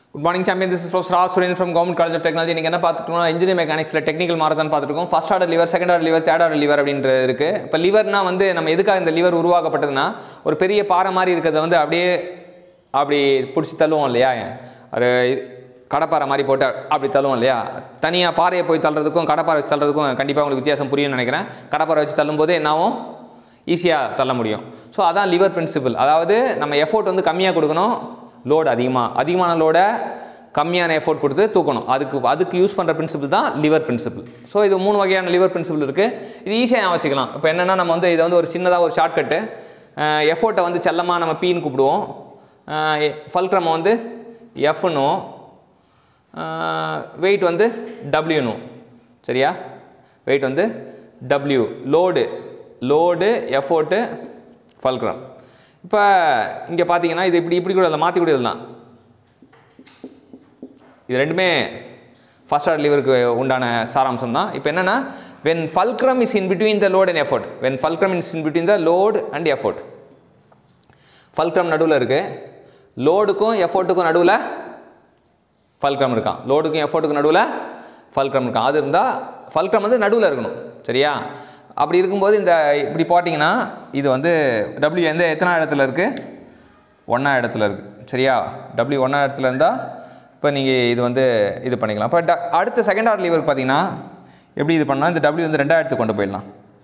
good morning champion this professor Suren from government college of technology நீங்கள் என்ன பார்த்துட்டோம் engineer மெக்கானிக்ஸில் டெக்னிக்கல் மாறதான் பார்த்துருக்கோம் first order lever second order lever third order lever அப்படின்றது இருக்குது இப்போ லிவர்னா வந்து நம்ம எதுக்காக இந்த லிவர் உருவாக்கப்பட்டதுன்னா ஒரு பெரிய பாறை மாதிரி இருக்கிறத வந்து அப்படியே அப்படி பிடிச்சி தள்ளுவோம் இல்லையா ஒரு கடப்பாறை மாதிரி போட்டு அப்படி தள்ளுவோம் இல்லையா தனியாக பாறையை போய் தள்ளுறதுக்கும் கடப்பாறை வச்சு தள்ளுறதுக்கும் கண்டிப்பாக உங்களுக்கு வித்தியாசம் புரியும்னு நினைக்கிறேன் கடப்பாறை வச்சு தள்ளும்போது என்னாவும் ஈஸியாக தள்ள முடியும் ஸோ அதான் லிவர் பிரின்சிபல் அதாவது நம்ம எஃபோர்ட் வந்து கம்மியாக கொடுக்கணும் லோடு அதிகமாக அதிகமான லோடை கம்மியான எஃபோர்ட் கொடுத்து தூக்கணும் அதுக்கு அதுக்கு யூஸ் பண்ணுற பிரின்சிபல் தான் லிவர் பிரின்சிபல் ஸோ இது மூணு வகையான லிவர் பிரின்சிபல் இருக்குது இது ஈஸியாக ஞாபகம் வச்சுக்கலாம் இப்போ என்னென்னா நம்ம வந்து இதை வந்து ஒரு சின்னதாக ஒரு ஷார்ட்கட்டு எஃபோர்ட்டை வந்து செல்லமாக நம்ம பீன்னு கூப்பிடுவோம் ஃபல்க்ரமை வந்து எஃப்னும் வெயிட் வந்து டபிள்யூனும் சரியா வெயிட் வந்து W load load effort fulcrum இப்போ இங்கே பார்த்தீங்கன்னா இது இப்படி இப்படி கூட இல்லை மாற்றி கூட எழுதலாம் இது ரெண்டுமே ஃபர்ஸ்ட் ஆர்டர் லிவருக்கு உண்டான சாராம்சம் தான் இப்போ என்னென்னா when fulcrum is in between the load and effort when fulcrum is in between the load and effort fulcrum நடுவில் இருக்குது லோடுக்கும் எஃபோர்ட்டுக்கும் நடுவில் ஃபல்க்ரம் இருக்கான் லோடுக்கும் எஃபோர்ட்டுக்கும் நடுவில் ஃபல்க்ரம் இருக்கான் அது இருந்தால் ஃபல்க்ரம் வந்து நடுவில் இருக்கணும் சரியா அப்படி இருக்கும்போது இந்த இப்படி போட்டிங்கன்னா இது வந்து டபிள்யூ எந்த எத்தனை இடத்துல இருக்குது ஒன்றா இடத்துல இருக்குது சரியா டபிள்யூ ஒன்றா இடத்துல இருந்தால் இப்போ நீங்கள் இது வந்து இது பண்ணிக்கலாம் இப்போ ட அடுத்த செகண்ட் ஆர்டர் லீவருக்கு பார்த்தீங்கன்னா எப்படி இது பண்ணலாம் இந்த டபிள்யூ வந்து ரெண்டாயிரத்துக்கு கொண்டு போயிடலாம்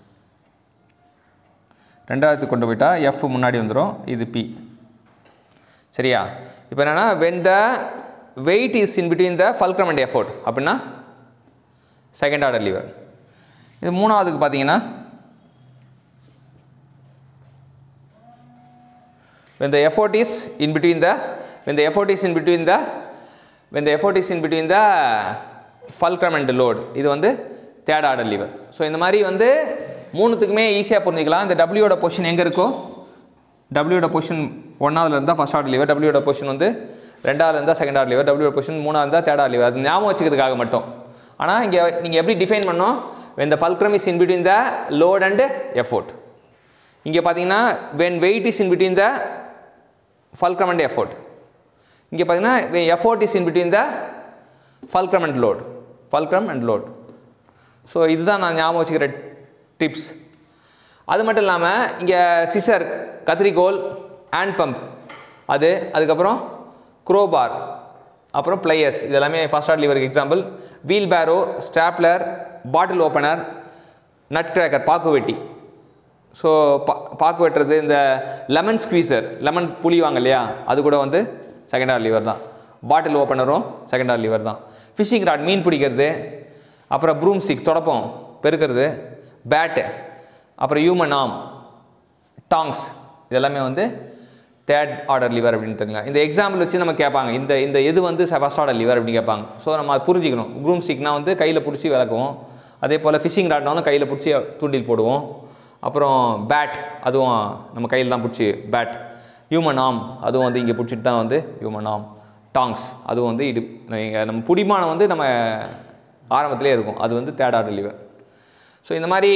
ரெண்டாயிரத்துக்கு கொண்டு போயிட்டா எஃப் முன்னாடி வந்துடும் இது பி சரியா இப்போ என்னென்னா when the weight is in between the fulcrum and effort அப்படின்னா செகண்ட் ஆர்டர் லீவர் இது மூணாவதுக்கு பார்த்தீங்கன்னா when the effort is in between the when the effort is in between the when the effort is in between the fulcrum and the load இது வந்து third order lever so இந்த மாதிரி வந்து மூணுத்துக்குமே ஈஸியாக புரிஞ்சிக்கலாம் இந்த டபிள்யூட பொசிஷன் எங்கே இருக்கோ டபிள்யூட பொசிஷன் ஒன்றாவதுல இருந்தால் ஃபஸ்ட் ஆர்டர் லீவர் டபிள்யூட பொசிஷன் வந்து ரெண்டாவது இருந்தால் செகண்ட் ஆர்டர் லீவர் டபிள்யூட பொசிஷன் மூணாவது இருந்தால் தேர்ட் ஆர்டர் லீவர் அது ஞாபகம் வச்சுக்கிறதுக்காக மட்டும் ஆனால் இங்கே நீங்கள் எப்படி டிஃபைன் பண்ணோம் when the fulcrum is in between the load and effort இங்கே பார்த்தீங்கன்னா when weight is in between the fulcrum and effort இங்கே பார்த்தீங்கன்னா when effort is in between the fulcrum and load fulcrum and load so இதுதான் நான் ஞாபகம் வச்சுக்கிற tips அது மட்டும் இல்லாமல் இங்கே சிசர் கத்திரிக்கோல் ஹேண்ட் பம்ப் அது அதுக்கப்புறம் குரோபார் அப்புறம் பிளேயர்ஸ் இது எல்லாமே ஃபர்ஸ்ட் ஆர்ட் லிவருக்கு example wheelbarrow stapler bottle opener nutcracker பாக்கு வெட்டி ஸோ பா பாக்கு வெட்டுறது இந்த லெமன் ஸ்குவீசர் லெமன் புளிவாங்க இல்லையா அது கூட வந்து செகண்ட் ஆர் லிவர் தான் பாட்டில் ஓப்பனரும் செகண்ட் ஆர் லிவர் தான் ஃபிஷிங் ராட் மீன் பிடிக்கிறது அப்புறம் ப்ரூம் ஸ்டிக் தொடப்பம் பெருக்கிறது பேட்டு அப்புறம் ஹியூமன் ஆம் டாங்ஸ் இதெல்லாமே வந்து தேர்ட் ஆர்டர் லிவர் அப்படின்னு தெரியுங்க இந்த எக்ஸாம்பிள் வச்சு நம்ம கேட்பாங்க இந்த இந்த எது வந்து ஃபஸ்ட் ஆர்டர் லிவர் அப்படின்னு கேட்பாங்க ஸோ நம்ம அதை புரிஞ்சிக்கணும் ப்ரூம் ஸ்டிக்னா வந்து கையில் பிடிச்சி விளக்குவோம் அதே போல் ஃபிஷிங் ராட்னாலும் கையில் பிடிச்சி தூண்டில் போடுவோம் அப்புறம் பேட் அதுவும் நம்ம கையில் தான் பிடிச்சி பேட் ஹியூமன் ஆம் அதுவும் வந்து இங்கே பிடிச்சிட்டு தான் வந்து ஹியூமன் ஆம் டாங்ஸ் அதுவும் வந்து இது இங்கே நம்ம புடிமானம் வந்து நம்ம ஆரம்பத்திலே இருக்கும் அது வந்து தேர்ட் ஆர்டர் லிவர் ஸோ இந்த மாதிரி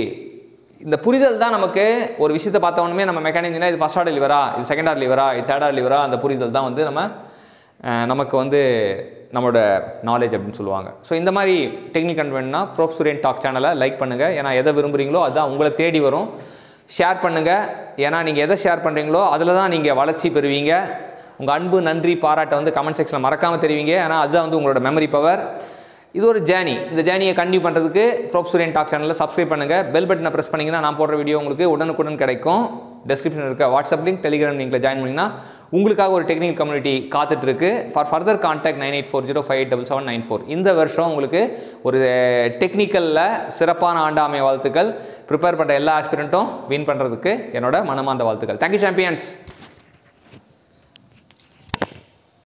இந்த புரிதல் தான் நமக்கு ஒரு விஷயத்தை பார்த்த உடனே நம்ம மெக்கானிக்னா இது ஃபஸ்ட் ஆர்டர் லிவரா இது செகண்ட் ஆர்டர் லிவரா இது தேர்ட் ஆர்டர் லிவரா அந்த புரிதல் தான் வந்து நம்ம அஹ், நமக்கு வந்து நம்மளோட நாலேஜ் அப்படின்னு சொல்லுவாங்க ஸோ இந்த மாதிரி டெக்னிக் கன்வென்ட்னா ப்ரோப் சுரேன் டாக் சேனலை லைக் பண்ணுங்கள் ஏன்னா எதை விரும்புகிறீங்களோ அதுதான் உங்களை தேடி வரும் ஷேர் பண்ணுங்கள் ஏன்னா நீங்கள் எதை ஷேர் பண்ணுறீங்களோ அதில் தான் நீங்கள் வளர்ச்சி பெறுவீங்க உங்கள் அன்பு நன்றி பாராட்டை வந்து கமெண்ட் செக்ஷனில் மறக்காமல் தெரிவிங்க ஏன்னா அதுதான் வந்து உங்களோட மெமரி பவர் இது ஒரு ஜேர்னி இந்த ஜேர்னியை கண்டினியூ பண்ணுறதுக்கு ப்ரோப் சூரியன் டாக் சேனலில் சப்ஸ்கிரைப் பண்ணுங்கள் பெல் பட்டனை ப்ரெஸ் பண்ணிங்கன்னா நான் போடுற வீடியோ உங்களுக்கு உடனுக்குடன் கிடைக்கும் டெஸ்கிரிப்ஷன் இருக்க வாட்ஸ்அப் லிங்க் டெலிகிராம் லிங்கில் ஜாயின் பண்ணிங்கன்னா உங்களுக்காக ஒரு டெக்னிக்கல் கம்யூனிட்டி காத்துட்டு இருக்கு for further contact nine eight four zero five eight double seven nine four இந்த வருஷம் உங்களுக்கு ஒரு டெக்னிக்கலில் சிறப்பான ஆண்டு அமைய வாழ்த்துக்கள் ப்ரிப்பேர் பண்ணுற எல்லா ஆஸ்பிரண்ட்டும் வின் பண்ணுறதுக்கு என்னோட மனமார்ந்த வாழ்த்துக்கள் தேங்க்யூ சாம்பியன்ஸ்